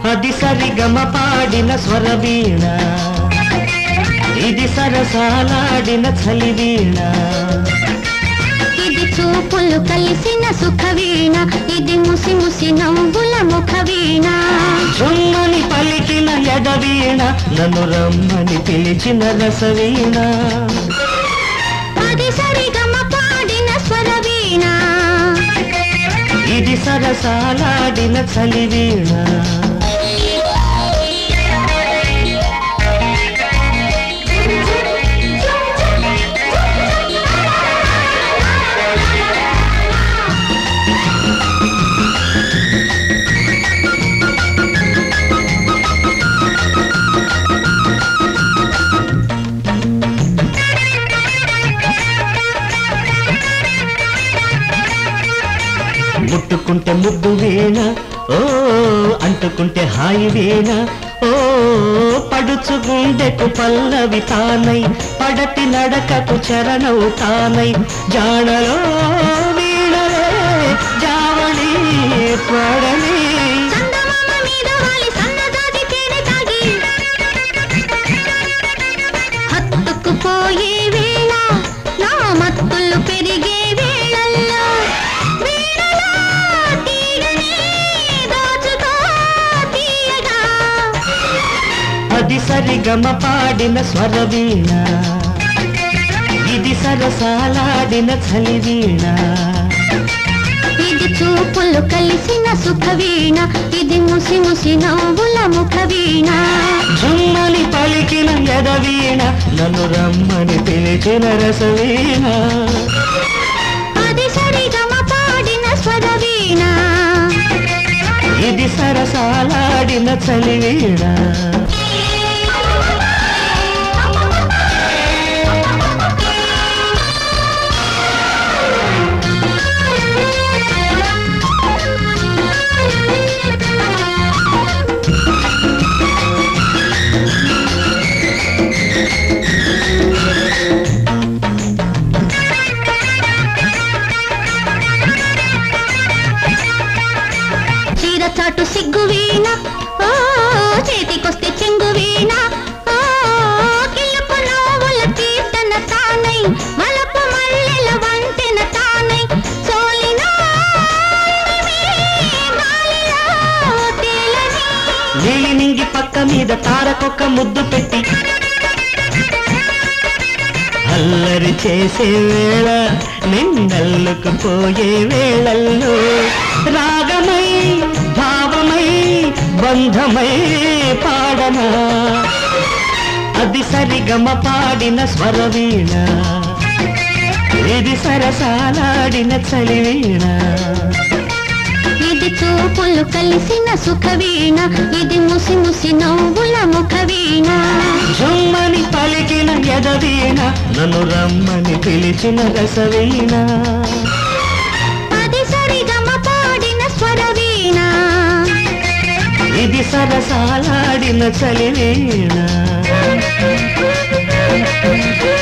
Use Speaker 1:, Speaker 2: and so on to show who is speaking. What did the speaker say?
Speaker 1: అది సరిగమ పాడిన స్వరవీణ ఇది సరసాలాడిన చలివీణ
Speaker 2: ఇది చూపులు కలిసిన సుఖ వీణ ఇది ముసి ముసి నవ్వుల ముఖ వీణ
Speaker 1: జొమ్మని పలికిన ఎడవీణ నన్ను రమ్మని పిలిచిన రసవీణ
Speaker 2: అది సరిగమ పాడిన స్వర వీణ
Speaker 1: ఇది సరసాలాడిన చలివీణ ముట్టుకుంటే ముద్దు వీణ ఓ అంటుకుంటే హాయి వీణ ఓ పడుచు గుండెకు పల్లవి తానై పడటి నడకకు చరణవు తానై జాడలో వీణలే జావళి పడని
Speaker 2: చందమామ మీద వాలి సన్నజాజి తేనె తాగి హత్తుకుపోయే వేళ నా మత్తులు పెరిగే వేళల్లో వీణలో తీగని దోచుకో తీయగా
Speaker 1: అది సరిగమ పాడిన స్వరవీణ ఇది సరసాలాడిన చలివీణ
Speaker 2: ఇది చూపులు కలిసిన సుఖ వీణ ఇది ముసి ముసి నవ్వుల ముఖ వీణ
Speaker 1: జుమ్మని పలికిన ఎదవీణ నన్ను రమ్మని పిలిచిన రసవీణ
Speaker 2: అది సరిగమ పాడిన స్వర వీణ
Speaker 1: ఇది సరసాలాడిన చలివీణ
Speaker 2: చీర చాటు సిగ్గు వీణ ఓ చేతికొస్తే చెంగు వీణ ఓ కిలుపు నవ్వుల కీర్తన తానై వలపు మల్లెల వంతెన తానై సోలిన గాలిలో తేలని
Speaker 1: నీలి నింగి పక్క మీద తారకొక్క ముద్దు పెట్టి అల్లరి చేసే వేళ నిన్నల్లుకు పోయే వేళల్లో రాగమై భావమై బంధమై పాడనా అది సరిగమ పాడిన స్వరవీణ ఇది సరసాలాడిన చలివీణ
Speaker 2: ఇది చూపులు కలిసిన సుఖ వీణ ఇది ముసి ముసి నవ్వుల ముఖ వీణ
Speaker 1: జుమ్మని పలికిన ఎదవీణ నన్ను రమ్మని పిలిచిన రసవీణ
Speaker 2: అది సరిగమ పాడిన స్వర వీణ
Speaker 1: ఇది సరసాలాడిన చలివీణ